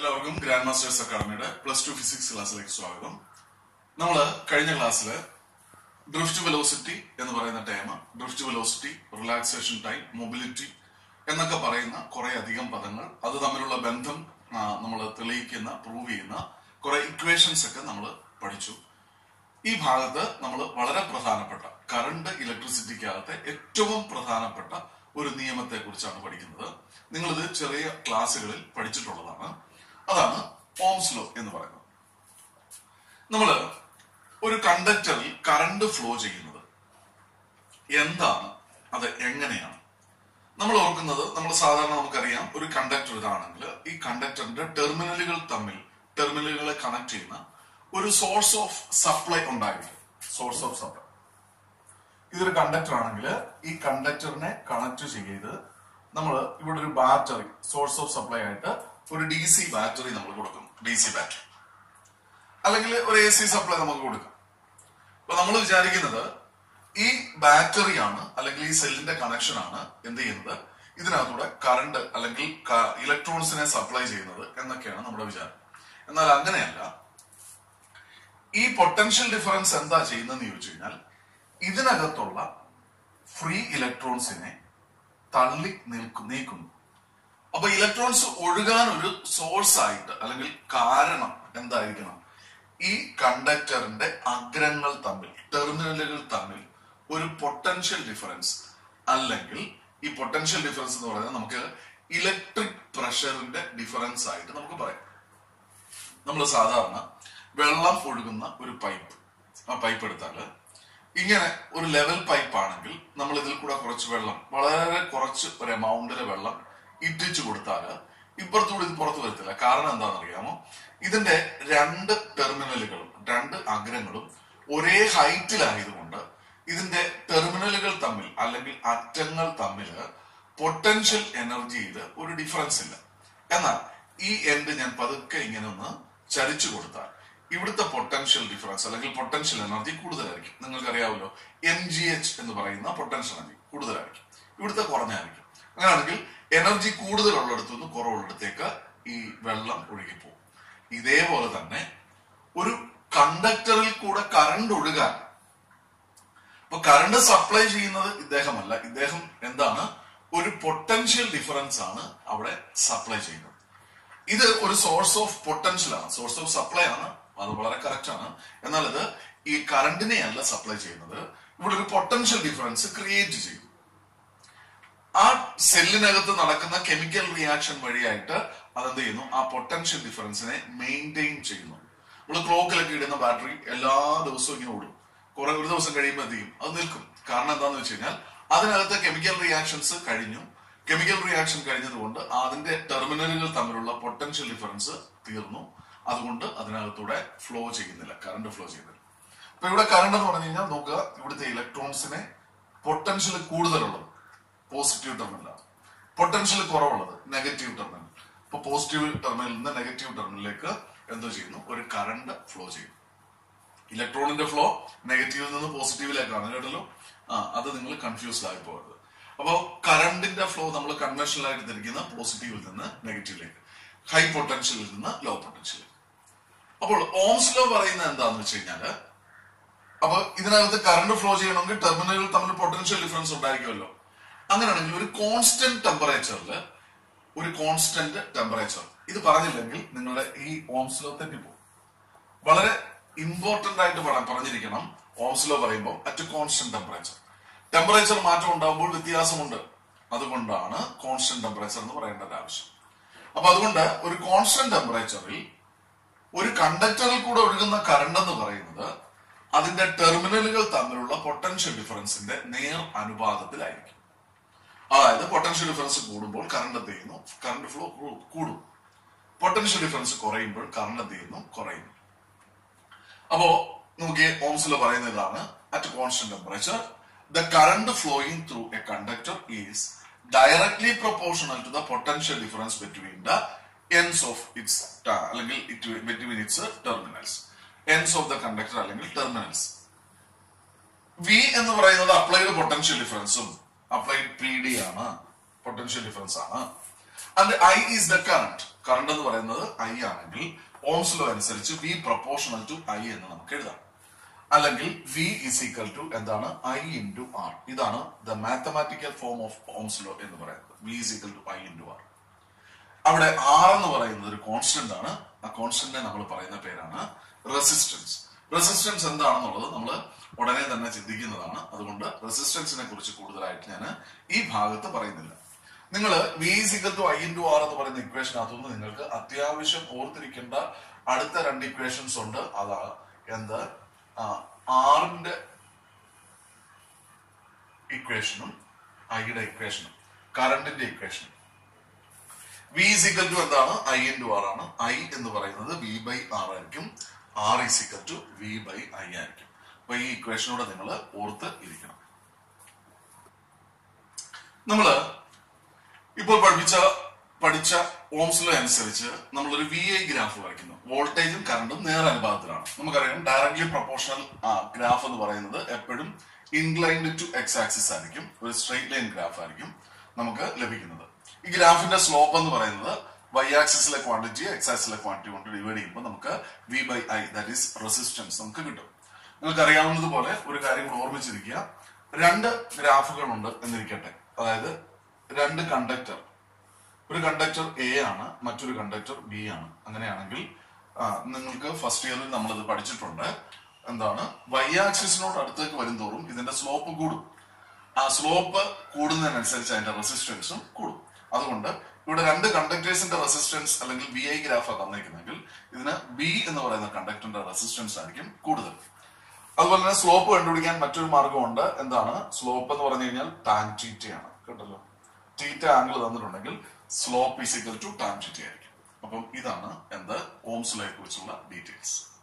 എല്ലാവർക്കും grand masters അക്കാഡമിയുടെ plus two physics ക്ലാസ്സിലേക്ക് സ്വാഗതം നമ്മൾ കഴിഞ്ഞ ക്ലാസ്സിൽ ഡ്രിഫ്റ്റ് വെലോസിറ്റി എന്ന് പറയുന്ന time drift velocity relaxation time mobility എന്നൊക്കെ പറയുന്ന കുറെ അധികം പദങ്ങൾ അത് തമ്മിലുള്ള ബന്ധം നമ്മൾ തെളിയിക്കുന്ന പ്രൂവ് ചെയ്യുന്ന കുറെ ഇക്വേഷൻസ് ഒക്കെ നമ്മൾ പഠിച്ചു ഈ ഭാഗത്ത് നമ്മൾ വളരെ പ്രധാനപ്പെട്ട കറണ്ട് ഇലക്ട്രിസിറ്റിക്കകത്തെ ഏറ്റവും പ്രധാനപ്പെട്ട ഒരു നിയമത്തെ കുറിച്ചാണ് പഠിക്കുന്നത് നിങ്ങളിത് ചെറിയ ക്ലാസ്സുകളിൽ പഠിച്ചിട്ടുള്ളതാണ് അതാണ് ഓംസ് ലോ എന്ന് പറയുന്നത് നമ്മൾ ഒരു കണ്ടക്ടറിൽ കറണ്ട് ഫ്ലോ ചെയ്യുന്നത് എന്താണ് അത് എങ്ങനെയാണ് നമ്മൾ ഓർക്കുന്നത് നമ്മൾ സാധാരണ നമുക്കറിയാം ഒരു കണ്ടക്ടർ ഇതാണെങ്കിൽ ഈ കണ്ടക്ടറിന്റെ ടെർമിനലുകൾ തമ്മിൽ ടെർമിനലുകളെ കണക്ട് ചെയ്യുന്ന ഒരു സോഴ്സ് ഓഫ് സപ്ലൈ ഉണ്ടായിരിക്കും സോഴ്സ് ഓഫ് സപ്ലൈ ഇതൊരു കണ്ടക്ടർ ആണെങ്കിൽ ഈ കണ്ടക്ടറിനെ കണക്ട് ചെയ്ത് നമ്മൾ ഇവിടെ ഒരു ബാറ്ററി സോഴ്സ് ഓഫ് സപ്ലൈ ആയിട്ട് ഒരു ഡി സി ബാറ്ററി നമ്മൾ കൊടുക്കും ഡി സി ബാറ്ററി അല്ലെങ്കിൽ ഒരു എ സി സപ്ലൈ നമുക്ക് കൊടുക്കാം അപ്പൊ നമ്മൾ വിചാരിക്കുന്നത് ഈ ബാറ്ററിയാണ് അല്ലെങ്കിൽ ഈ സെല്ലിന്റെ കണക്ഷൻ ആണ് എന്ത് ചെയ്യുന്നത് ഇതിനകത്തൂടെ കറണ്ട് അല്ലെങ്കിൽ ഇലക്ട്രോൺസിനെ സപ്ലൈ ചെയ്യുന്നത് എന്നൊക്കെയാണ് നമ്മുടെ വിചാരം എന്നാൽ അങ്ങനെയല്ല ഈ പൊട്ടൻഷ്യൽ ഡിഫറൻസ് എന്താ ചെയ്യുന്നതെന്ന് ചോദിച്ചു കഴിഞ്ഞാൽ ഇതിനകത്തുള്ള ഫ്രീ ഇലക്ട്രോൺസിനെ തള്ളി നിൽക്കും നീക്കുന്നു അപ്പൊ ഇലക്ട്രോൺസ് ഒഴുകാൻ ഒരു സോഴ്സ് ആയിട്ട് അല്ലെങ്കിൽ കാരണം എന്തായിരിക്കണം ഈ കണ്ടക്ടറിന്റെ അഗ്രങ്ങൾ തമ്മിൽ ടെർമിനലുകൾ തമ്മിൽ ഒരു പൊട്ടൻഷ്യൽ ഡിഫറൻസ് അല്ലെങ്കിൽ ഈ പൊട്ടൻഷ്യൽ ഡിഫറൻസ് എന്ന് പറയുന്നത് നമുക്ക് ഇലക്ട്രിക് പ്രഷറിന്റെ ഡിഫറൻസ് ആയിട്ട് നമുക്ക് പറയാം നമ്മൾ സാധാരണ വെള്ളം ഒഴുകുന്ന ഒരു പൈപ്പ് ആ പൈപ്പ് എടുത്താൽ ഇങ്ങനെ ഒരു ലെവൽ പൈപ്പ് ആണെങ്കിൽ നമ്മൾ ഇതിൽ കൂടെ കുറച്ച് വെള്ളം വളരെ കുറച്ച് ഒരു എമൗണ്ടിലെ വെള്ളം ഇറ്റിച്ചു കൊടുത്താൽ ഇപ്പുറത്തൂടെ ഇത് പുറത്തു വരത്തില്ല കാരണം എന്താണെന്ന് അറിയാമോ ഇതിന്റെ രണ്ട് ടെർമിനലുകളും രണ്ട് അഗ്രങ്ങളും ഒരേ ഹൈറ്റിലായതുകൊണ്ട് ഇതിന്റെ ടെർമിനലുകൾ തമ്മിൽ അല്ലെങ്കിൽ അറ്റങ്ങൾ തമ്മിൽ പൊട്ടൻഷ്യൽ എനർജിയിൽ ഒരു ഡിഫറൻസ് ഇല്ല എന്നാൽ ഈ എൻഡ് ഞാൻ പതുക്കെ ഇങ്ങനെ ഒന്ന് ചരിച്ചു കൊടുത്താൽ ഇവിടുത്തെ പൊട്ടൻഷ്യൽ ഡിഫറൻസ് അല്ലെങ്കിൽ പൊട്ടൻഷ്യൽ എനർജി കൂടുതലായിരിക്കും നിങ്ങൾക്ക് അറിയാമല്ലോ എം ജി എച്ച് എന്ന് പറയുന്ന പൊട്ടൻഷ്യൽ എനർജി കൂടുതലായിരിക്കും ഇവിടുത്തെ കുറഞ്ഞായിരിക്കും അങ്ങനെയാണെങ്കിൽ എനർജി കൂടുതലുള്ളിടത്തു നിന്ന് കുറവുള്ളിടത്തേക്ക് ഈ വെള്ളം ഒഴുകിപ്പോകും ഇതേപോലെ തന്നെ ഒരു കണ്ടക്ടറിൽ കൂടെ കറണ്ട് ഒഴുകാൻ അപ്പൊ കറണ്ട് സപ്ലൈ ചെയ്യുന്നത് ഇദ്ദേഹമല്ല ഇദ്ദേഹം എന്താണ് ഒരു പൊട്ടൻഷ്യൽ ഡിഫറൻസ് ആണ് അവിടെ സപ്ലൈ ചെയ്യുന്നത് ഇത് ഒരു സോഴ്സ് ഓഫ് പൊട്ടൻഷ്യൽ ആണ് സോഴ്സ് ഓഫ് സപ്ലൈ ആണ് അത് വളരെ കറക്റ്റ് ആണ് എന്നാൽ ഇത് ഈ കറണ്ടിനെ അല്ല സപ്ലൈ ചെയ്യുന്നത് ഇവിടെ ഒരു പൊട്ടൻഷ്യൽ ഡിഫറൻസ് ക്രിയേറ്റ് ചെയ്യും ആ സെല്ലിനകത്ത് നടക്കുന്ന കെമിക്കൽ റിയാക്ഷൻ വഴിയായിട്ട് അതെന്ത് ചെയ്യുന്നു ആ പൊട്ടൻഷ്യൽ ഡിഫറൻസിനെ മെയിൻറ്റെയിൻ ചെയ്യുന്നു നമ്മൾ ക്ലോക്കിലൊക്കെ ഇടുന്ന ബാറ്ററി എല്ലാ ദിവസവും ഇങ്ങനെ ഓടും കുറെ ഒരു ദിവസം കഴിയുമ്പോഴത്തേക്കും അത് നിൽക്കും കാരണം എന്താണെന്ന് വെച്ച് കഴിഞ്ഞാൽ അതിനകത്ത് കെമിക്കൽ റിയാക്ഷൻസ് കഴിഞ്ഞു കെമിക്കൽ റിയാക്ഷൻ കഴിഞ്ഞതുകൊണ്ട് അതിന്റെ ടെർമിനലുകൾ തമ്മിലുള്ള പൊട്ടൻഷ്യൽ ഡിഫറൻസ് തീർന്നു അതുകൊണ്ട് അതിനകത്തൂടെ ഫ്ലോ ചെയ്യുന്നില്ല കറണ്ട് ഫ്ലോ ചെയ്യുന്നില്ല അപ്പൊ ഇവിടെ കറണ്ട് എന്ന് പറഞ്ഞു കഴിഞ്ഞാൽ നോക്കുക ഇവിടുത്തെ ഇലക്ട്രോൺസിനെ പൊട്ടൻഷ്യൽ കൂടുതലുള്ളത് പോസിറ്റീവ് ടെർമിനലാണ് പൊട്ടൻഷ്യൽ കുറവുള്ളത് നെഗറ്റീവ് ടെർമിനൽ ഇപ്പൊ പോസിറ്റീവ് ടെർമിനലിൽ നിന്ന് നെഗറ്റീവ് ടെർമിനലിലേക്ക് എന്തോ ചെയ്യുന്നു ഒരു കറണ്ട് ഫ്ലോ ചെയ്യുന്നു ഇലക്ട്രോണിന്റെ ഫ്ലോ നെഗറ്റീവിൽ നിന്ന് പോസിറ്റീവിലേക്കാണ് കേട്ടല്ലോ ആ അത് നിങ്ങൾ കൺഫ്യൂസ്ഡ് ആയി പോകരുത് അപ്പോൾ കറണ്ടിന്റെ ഫ്ലോ നമ്മൾ കൺവെൻഷണൽ ആയിട്ട് തിരിക്കുന്ന പോസിറ്റീവിൽ നിന്ന് നെഗറ്റീവിലേക്ക് ഹൈ പൊട്ടൻഷ്യലിൽ നിന്ന് ലോ പൊട്ടൻഷ്യലിലേക്ക് അപ്പോൾ ഓംസ് ലോ പറയുന്നത് എന്താന്ന് വെച്ച് കഴിഞ്ഞാല് അപ്പൊ ഇതിനകത്ത് കറണ്ട് ഫ്ലോ ചെയ്യണമെങ്കിൽ ടെർമിനലുകൾ തമ്മിൽ പൊട്ടൻഷ്യൽ ഡിഫറൻസ് ഉണ്ടായിരിക്കുമല്ലോ അങ്ങനെയാണെങ്കിൽ ഒരു കോൺസ്റ്റന്റ് ടെമ്പറേച്ചറിൽ ഒരു കോൺസ്റ്റന്റ് ടെമ്പറേച്ചർ ഇത് പറഞ്ഞില്ലെങ്കിൽ നിങ്ങളുടെ ഈ ഓംസ് ലോ തെറ്റിപ്പോകും വളരെ ഇമ്പോർട്ടന്റ് ആയിട്ട് പറഞ്ഞിരിക്കണം ഓംസ് ലോ പറയുമ്പോൾ അറ്റ് കോൺസ്റ്റന്റ് ടെമ്പറേച്ചർ ടെമ്പറേച്ചർ മാറ്റം ഉണ്ടാകുമ്പോൾ വ്യത്യാസമുണ്ട് അതുകൊണ്ടാണ് കോൺസ്റ്റന്റ് ടെമ്പറേച്ചർ എന്ന് പറയേണ്ടത് ആവശ്യം അപ്പൊ അതുകൊണ്ട് ഒരു കോൺസ്റ്റന്റ് ടെമ്പറേച്ചറിൽ ഒരു കണ്ടക്ടറിൽ കൂടെ ഒഴുകുന്ന കറണ്ട് എന്ന് പറയുന്നത് അതിന്റെ ടെർമിനലുകൾ തമ്മിലുള്ള പൊട്ടൻഷ്യൽ ഡിഫറൻസിന്റെ നേർ അനുപാതത്തിലായിരിക്കും അതായത് പൊട്ടൻഷ്യൽ ഡിഫറൻസ് കൂടുമ്പോൾ കറണ്ട് എന്ത് ചെയ്യുന്നു കറണ്ട് ഫ്ലോ കൂടും പൊട്ടൻഷ്യൽ ഡിഫറൻസ് കുറയുമ്പോൾ കറണ്ട് എന്ത് ചെയ്യുന്നു കുറയുന്നു അപ്പോ നോക്കിയേ ഓംസിൽ പറയുന്ന ഇതാണ് at constant temperature the current flowing through a conductor is directly proportional to the potential difference between the ends of its അല്ലെങ്കിൽ between its terminals ends of the conductor അല്ലെങ്കിൽ ടെർമിനൽസ് വി എന്ന് പറയുന്നത് അപ്ലൈഡ് പൊട്ടൻഷ്യൽ ഡിഫറൻസും applied P D ആണ് potential difference ആണ് and I is the current current എന്ന് പറയുന്നത് I ആണെങ്കിൽ ഓംസ് ലോ അനുസരിച്ച് വി പ്രൊപ്പോർഷണൽ ടു ഐ എന്ന് നമുക്ക് എഴുതാം അല്ലെങ്കിൽ വി ഇസ് ഈക്വൽ ടു എന്താണ് ഐ ഇൻറ്റു ആർ ഇതാണ് the mathematical form of ohm's law എന്ന് പറയുന്നത് V is equal to I into R അവിടെ ആർ എന്ന് പറയുന്നത് ഒരു കോൺസ്റ്റന്റ് ആണ് ആ കോൺസ്റ്റന്റിനെ നമ്മൾ പറയുന്ന പേരാണ് റെസിസ്റ്റൻസ് റെസിസ്റ്റൻസ് എന്താണെന്നുള്ളത് നമ്മൾ ഉടനെ തന്നെ ചിന്തിക്കുന്നതാണ് അതുകൊണ്ട് റെസിസ്റ്റൻസിനെ കുറിച്ച് കൂടുതലായിട്ട് ഞാൻ ഈ ഭാഗത്ത് പറയുന്നില്ല നിങ്ങൾ V is equal to I into R എന്ന് പറയുന്ന ഇക്വേഷനകത്തുനിന്ന് നിങ്ങൾക്ക് അത്യാവശ്യം ഓർത്തിരിക്കേണ്ട അടുത്ത രണ്ട് ഇക്വേഷൻസ് ഉണ്ട് അതാ എന്ത് ആറിന്റെ ഇക്വേഷനും ഐയുടെ ഇക്വേഷനും കറണ്ടിന്റെ ഇക്വേഷനും വി ഇസിക്കൽ ടു എന്താണ് ഐ ഇൻറ്റു ആർ ആണ് ഐ എന്ന് പറയുന്നത് വി ബൈ ആർ ആയിരിക്കും R is equal to V by I ആയിരിക്കും അപ്പൊ ഈ ഇക്വേഷനൂടെ നിങ്ങൾ ഓർത്ത് ഇരിക്കണം നമ്മള് ഇപ്പോൾ പഠിപ്പിച്ച പഠിച്ച ഓംസ് ലോ അനുസരിച്ച് നമ്മളൊരു വി ഐ ഗ്രാഫ് വരയ്ക്കുന്നു വോൾട്ടേജും കറണ്ടും നേരനുപാതത്തിലാണ് നമുക്കറിയാം ഡയറക്ട്ലി പ്രൊപ്പോർഷണൽ ഗ്രാഫ് എന്ന് പറയുന്നത് എപ്പോഴും ഇൻക്ലൈൻഡ് ടു എക്സ് ആക്സിസ് ആയിരിക്കും ഒരു സ്ട്രെയിറ്റ് ലൈൻ ഗ്രാഫ് ആയിരിക്കും നമുക്ക് ലഭിക്കുന്നത് ഈ ഗ്രാഫിന്റെ സ്ലോപ്പ് എന്ന് പറയുന്നത് വൈ ആക്സിസിലെ ക്വാണ്ടിറ്റി എക്സ് ആക്സിലെ ക്വാണ്ടിറ്റി കൊണ്ട് ഡിവൈഡ് ചെയ്യുമ്പോൾ നമുക്ക് V by I that is resistance നമുക്ക് കിട്ടും നിങ്ങൾക്ക് അറിയാവുന്നതുപോലെ ഒരു കാര്യം കൂടെ ഓർമ്മിച്ചിരിക്കുക രണ്ട് ഗ്രാഫുകളുണ്ട് എന്നിരിക്കട്ടെ അതായത് രണ്ട് കണ്ടക്ടർ ഒരു കണ്ടക്ടർ എ ആണ് മറ്റൊരു കണ്ടക്ടർ ബി ആണ് അങ്ങനെയാണെങ്കിൽ ആ, നിങ്ങൾക്ക് ഫസ്റ്റ് ഇയറിൽ നമ്മളിത് പഠിച്ചിട്ടുണ്ട് എന്താണ് വൈ ആക്സിസിനോട് അടുത്തേക്ക് വരും തോറും ഇതിന്റെ സ്ലോപ്പ് കൂടും ആ സ്ലോപ്പ് കൂടുന്നതിനനുസരിച്ച് അതിന്റെ റെസിസ്റ്റൻസും കൂടും അതുകൊണ്ട് ഇവിടെ രണ്ട് കണ്ടക്ടേഴ്സിന്റെ റെസിസ്റ്റൻസ് അല്ലെങ്കിൽ ബി ഐ ഗ്രാഫ് തന്നിരിക്കുന്നെങ്കിൽ ഇതിന് ബി എന്ന് പറയുന്ന കണ്ടക്ടറിന്റെ റെസിസ്റ്റൻസ് ആയിരിക്കും കൂടുതൽ അതുപോലെ തന്നെ സ്ലോപ്പ് കണ്ടുപിടിക്കാൻ മറ്റൊരു മാർഗമുണ്ട് എന്താണ് സ്ലോപ്പ് എന്ന് പറഞ്ഞു കഴിഞ്ഞാൽ ടാൻ ടീറ്റയാണ് കേട്ടല്ലോ ടീറ്റ ആംഗിൾ തന്നിട്ടുണ്ടെങ്കിൽ slope is equal to tan theta ആയിരിക്കും അപ്പം ഇതാണ് എന്ത് ഓംസ് ലോയെ കുറിച്ചുള്ള ഡീറ്റെയിൽസ്